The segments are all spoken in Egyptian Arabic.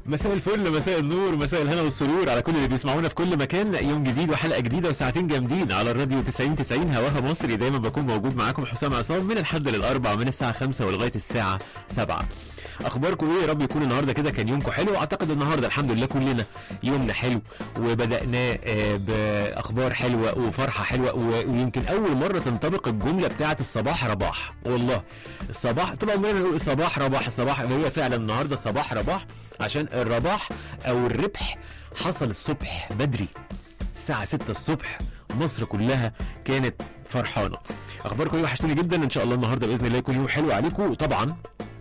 مساء الفل مساء النور مساء الهنا والسرور على كل اللي بيسمعونا في كل مكان يوم جديد وحلقه جديده وساعتين جامدين على الراديو 90 90 هواها مصري دايما بكون موجود معاكم حسام عصام من الحد للاربع من الساعه 5 ولغايه الساعه 7 اخباركم ايه يا رب يكون النهارده كده كان يومكم حلو اعتقد النهارده الحمد لله كلنا يومنا حلو وبداناه آه، باخبار حلوه وفرحه حلوه و- ويمكن اول مره تنطبق الجمله بتاعه الصباح رباح والله الصباح طبعا عمرنا نقول الصباح رباح الصباح هي فعلا النهارده الصباح رباح عشان الرباح او الربح حصل الصبح بدري الساعة 6 الصبح مصر كلها كانت فرحانة اخباركم ايه وحشتوني جدا ان شاء الله النهارده باذن الله يكون يوم حلو عليكم وطبعا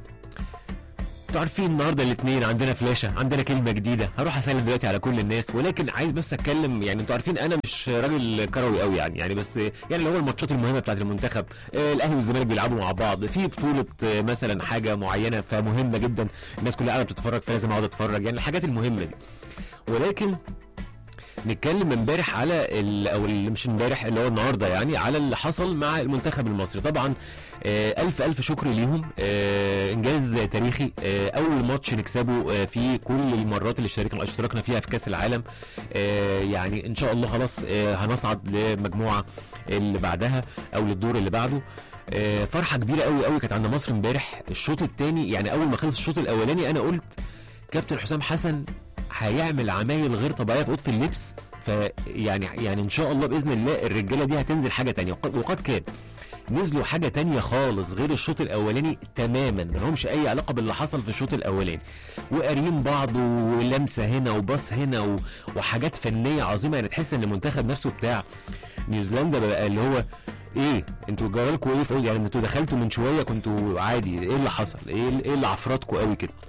انتوا عارفين النهارده الاثنين عندنا فلاشه عندنا كلمه جديده هروح اسلم دلوقتي على كل الناس ولكن عايز بس اتكلم يعني انتوا عارفين انا مش راجل كروي قوي يعني يعني بس يعني اللي هو الماتشات المهمه بتاعت المنتخب آه، الاهلي والزمالك بيلعبوا مع بعض في بطوله آه، مثلا حاجه معينه فمهمه جدا الناس كلها قاعده بتتفرج فلازم اقعد اتفرج يعني الحاجات المهمه دي ولكن نتكلم امبارح على ال او ال- مش امبارح اللي هو النهارده يعني على اللي حصل مع المنتخب المصري طبعا آه الف الف شكر ليهم آه انجاز تاريخي آه اول ماتش نكسبه آه في كل المرات اللي اشتركنا اشتركنا فيها في كاس العالم آه يعني ان شاء الله خلاص آه هنصعد لمجموعه اللي بعدها او للدور اللي بعده آه فرحه كبيره قوي قوي كانت عند مصر امبارح الشوط الثاني يعني اول ما خلص الشوط الاولاني انا قلت كابتن حسام حسن هيعمل عمايل غير طبيعيه في اوضه اللبس فيعني يعني ان شاء الله باذن الله الرجاله دي هتنزل حاجه تانية وق- وقد كان نزلوا حاجه تانية خالص غير الشوط الاولاني تماما ما لهمش اي علاقه باللي حصل في الشوط الاولاني وقاريين بعض ولمسه هنا وباص هنا و... وحاجات فنيه عظيمه يعني تحس ان المنتخب نفسه بتاع نيوزيلندا بقى اللي هو ايه انتوا جرالكوا ايه في أول- يعني انتوا دخلتوا من شويه كنتوا عادي ايه اللي حصل ايه ايه اللي عفرتكوا قوي كده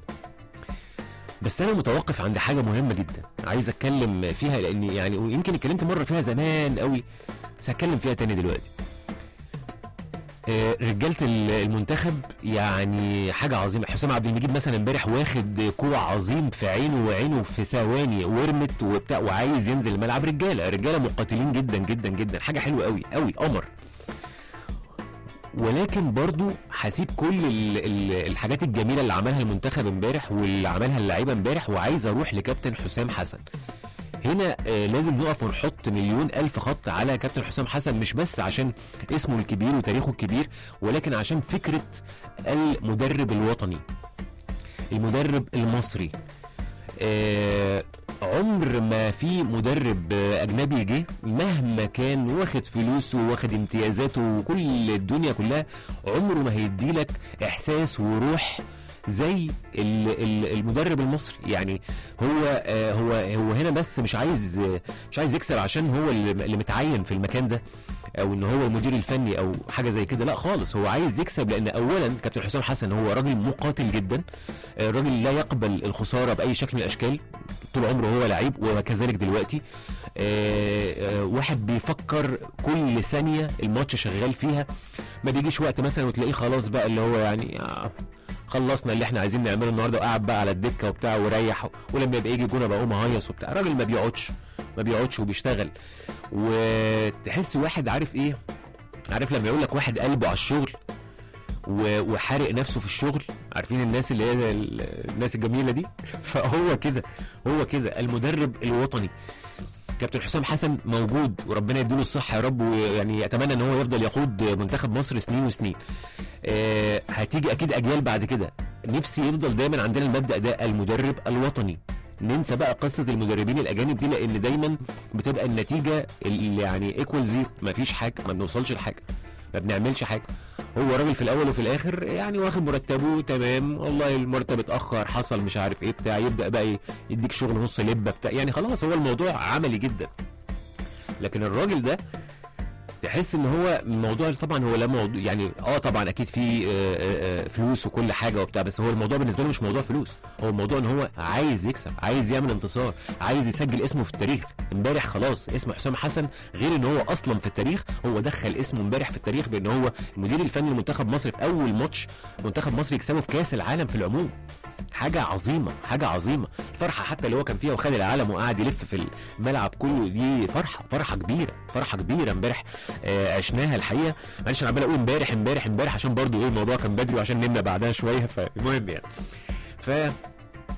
بس انا متوقف عند حاجه مهمه جدا عايز اتكلم فيها لان يعني ويمكن اتكلمت مره فيها زمان قوي بس هتكلم فيها تاني دلوقتي آه، رجاله ال- المنتخب يعني حاجه عظيمه حسام عبد المجيد مثلا امبارح واخد كوع عظيم في عينه وعينه في ثواني ورمت وبتاع وعايز ينزل الملعب رجاله رجاله مقاتلين جدا جدا جدا حاجه حلوه قوي قوي قمر ولكن برضو هسيب كل ال ال الحاجات الجميله اللي عملها المنتخب امبارح واللي عملها اللعيبه امبارح وعايز اروح لكابتن حسام حسن هنا آه لازم نقف ونحط مليون الف خط على كابتن حسام حسن مش بس عشان اسمه الكبير وتاريخه الكبير ولكن عشان فكره المدرب الوطني المدرب المصري آه عمر ما في مدرب آه، اجنبي جه مهما كان واخد فلوسه واخد امتيازاته وكل الدنيا كلها عمره ما هيديلك احساس وروح زي ال- ال- المدرب المصري يعني هو آه، هو هو هنا بس مش عايز آه، مش عايز يكسب عشان هو اللي اللي متعين في المكان ده او ان هو المدير الفني او حاجه زي كده لا خالص هو عايز يكسب لان اولا كابتن حسام حسن هو راجل مقاتل جدا آه، راجل لا يقبل الخساره باي شكل من الاشكال طول عمره هو لعيب وكذلك دلوقتي آه، آه، واحد بيفكر كل ثانيه الماتش شغال فيها ما بيجيش وقت مثلا وتلاقيه خلاص بقى اللي هو يعني آه، خلصنا اللي احنا عايزين نعمله النهارده وقعد بقى على الدكه وبتاع وريح ولما يبقى يجي جون بقوم اهيص وبتاع راجل ما بيقعدش ما بيقعدش وبيشتغل وتحس واحد عارف ايه عارف لما يقول لك واحد قلبه على الشغل و- وحارق نفسه في الشغل عارفين الناس اللي هي ال- الناس الجميله دي فهو كده هو كده المدرب الوطني كابتن حسام حسن موجود وربنا يديله الصحه يا رب ويعني اتمنى ان هو يفضل يقود منتخب مصر سنين وسنين آه هتيجي اكيد اجيال بعد كده نفسي يفضل دايما عندنا المبدا ده المدرب الوطني ننسى بقى قصه المدربين الاجانب دي لان دايما بتبقى النتيجه اللي يعني ايكوال زيرو مفيش حاجه ما بنوصلش لحاجه ما بنعملش حاجه هو راجل في الاول وفي الاخر يعني واخد مرتبه تمام والله المرتب اتاخر حصل مش عارف ايه بتاع يبدا بقى ي- يديك شغل نص لبه بتاع يعني خلاص هو الموضوع عملي جدا لكن الراجل ده تحس ان هو الموضوع طبعا هو لا موضوع يعني اه طبعا اكيد في آه، آه، آه، فلوس وكل حاجه وبتاع بس هو الموضوع بالنسبه له مش موضوع فلوس هو الموضوع ان هو عايز يكسب عايز يعمل انتصار عايز يسجل اسمه في التاريخ امبارح خلاص اسم حسام حسن غير ان هو اصلا في التاريخ هو دخل اسمه امبارح في التاريخ بان هو المدير الفني لمنتخب مصر في اول ماتش منتخب مصر يكسبه في كاس العالم في العموم حاجه عظيمه حاجه عظيمه الفرحه حتى اللي هو كان فيها وخد العالم وقعد يلف في الملعب كله دي فرحه فرحه كبيره فرحه كبيره امبارح آه عشناها الحقيقه معلش انا عمال اقول امبارح امبارح امبارح عشان برضو ايه الموضوع كان بدري وعشان نمنا بعدها شويه فالمهم يعني ف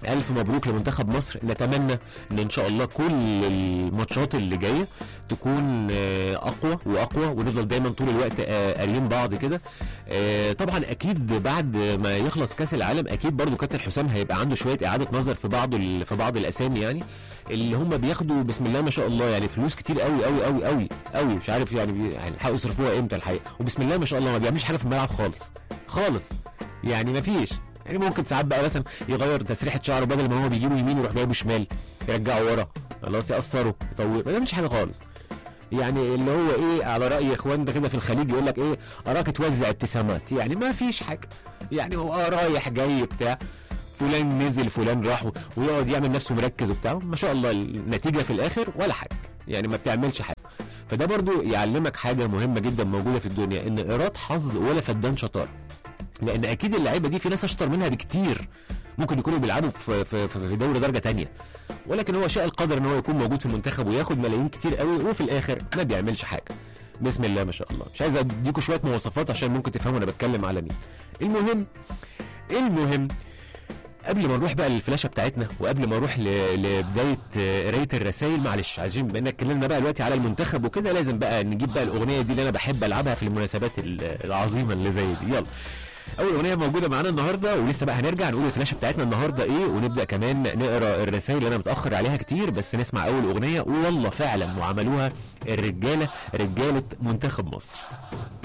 الف مبروك لمنتخب مصر نتمنى ان ان شاء الله كل الماتشات اللي جايه تكون آه، اقوى واقوى ونفضل دايما طول الوقت آه، قاريين بعض كده آه، طبعا اكيد بعد ما يخلص كاس العالم اكيد برضو كابتن حسام هيبقى عنده شويه اعاده نظر في بعض ال- في بعض الاسامي يعني اللي هم بياخدوا بسم الله ما شاء الله يعني فلوس كتير قوي قوي قوي قوي قوي مش عارف يعني بي- يعني الحقوا يصرفوها امتى الحقيقه وبسم الله ما شاء الله ما بيعملش حاجه في الملعب خالص خالص يعني ما فيش يعني ممكن ساعات بقى مثلا يغير تسريحه شعره بدل ما هو بيجيبه يمين يروح جايبه شمال يرجعه ورا خلاص يقصره يطول ما بيعملش حاجه خالص يعني اللي هو ايه على راي اخوان ده كده في الخليج يقول لك ايه اراك توزع ابتسامات يعني ما فيش حاجه يعني هو آه رايح جاي بتاع فلان نزل فلان راح و- ويقعد يعمل نفسه مركز وبتاع ما شاء الله النتيجه في الاخر ولا حاجه يعني ما بتعملش حاجه فده برضو يعلمك حاجه مهمه جدا موجوده في الدنيا ان ايراد حظ ولا فدان شطاره لان اكيد اللعيبه دي في ناس اشطر منها بكتير ممكن يكونوا بيلعبوا في في في في دوري درجه تانية ولكن هو شاء القدر ان هو يكون موجود في المنتخب وياخد ملايين كتير قوي وفي الاخر ما بيعملش حاجه بسم الله ما شاء الله مش عايز اديكم شويه مواصفات عشان ممكن تفهموا انا بتكلم على مين المهم المهم قبل ما نروح بقى للفلاشه بتاعتنا وقبل ما اروح ل- لبدايه آه، قرايه الرسائل معلش عايزين بما اننا اتكلمنا بقى دلوقتي على المنتخب وكده لازم بقى نجيب بقى الاغنيه دي اللي انا بحب العبها في المناسبات ال- العظيمه اللي زي دي يلا اول اغنيه موجوده معانا النهارده ولسه بقى هنرجع نقول الفلاشه بتاعتنا النهارده ايه ونبدا كمان نقرا الرسائل اللي انا متاخر عليها كتير بس نسمع اول اغنيه والله فعلا وعملوها الرجاله رجاله منتخب مصر